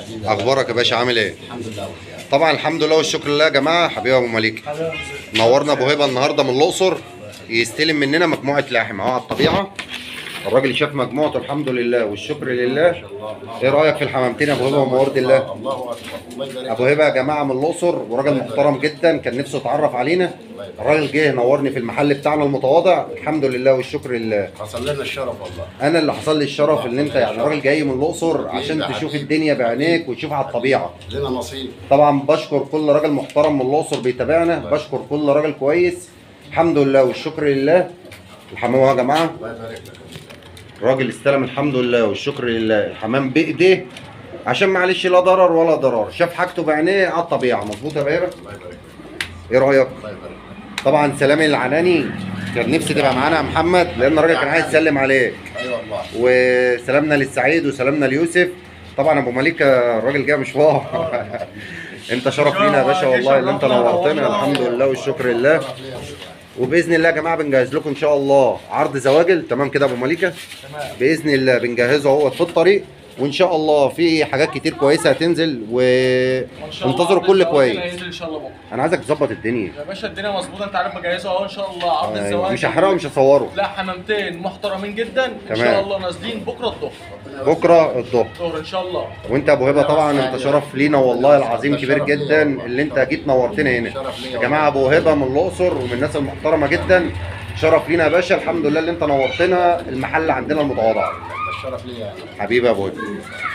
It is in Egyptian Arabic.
حبيبي اخبارك يا باشا عامل ايه الحمد لله طبعا الحمد لله والشكر لله يا جماعه حبيبي ابو مليك نورنا ابو هبه النهارده من الاقصر يستلم مننا مجموعه لحم اهو على الطبيعه الراجل شاف مجموعته الحمد لله والشكر لله ايه رايك في الحمامتين يا ابو هبه ومورد الله الله اكبر الله يبارك ابو هبه يا جماعه من الاقصر وراجل محترم جدا كان نفسه يتعرف علينا الراجل جه نورني في المحل بتاعنا المتواضع الحمد لله والشكر لله حصل لنا الشرف والله انا اللي حصل لي الشرف ان انت يعني راجل جاي من الاقصر عشان تشوف الدنيا بعينيك وتشوف على الطبيعه لنا نصيب طبعا بشكر كل راجل محترم من الاقصر بيتابعنا بشكر كل راجل كويس الحمد لله والشكر لله الحمام أهو يا جماعه الله يبارك لك الراجل استلم الحمد لله والشكر لله الحمام بايديه عشان معلش لا ضرر ولا ضرار شاف حاجته بعينيه على الطبيعه مظبوط يا باشا الله يبارك لك ايه رايك الله يبارك لك طبعا سلامي العناني كان نفسي تبقى معانا يا محمد لان الراجل كان عايز يسلم عليك ايوه والله وسلامنا للسعيد وسلامنا ليوسف طبعا ابو مليك الراجل جاي مشوار انت شرف لينا يا باشا والله اللي انت نورتنا الحمد لله والشكر لله وباذن الله يا جماعه بنجهز لكم ان شاء الله عرض زواجل تمام كده يا ابو مليكه باذن الله بنجهزه اهو في الطريق وان شاء الله في حاجات كتير كويسه هتنزل وانتظروا كل كويس هينزل ان شاء الله بكره انا عايزك تظبط الدنيا يا باشا الدنيا مظبوطه انت عارف مجهزه اهو ان شاء الله عرض أيوة. الزواج مش هحرقه مش هصوره لا حمامتين محترمين جدا ان تمام. شاء الله نازلين بكره الظهر بكره الظهر الظهر ان شاء الله وانت يا ابو هبه طبعا انت شرف لينا والله العظيم كبير جدا اللي انت جيت نورتنا هنا يا جماعه ابو هبه من الاقصر ومن الناس المحترمه جدا شرف لينا يا باشا الحمد لله اللي انت نورتنا المحل عندنا المتواضع ده الشرف ليا يعني حبيبي يا ابو هبه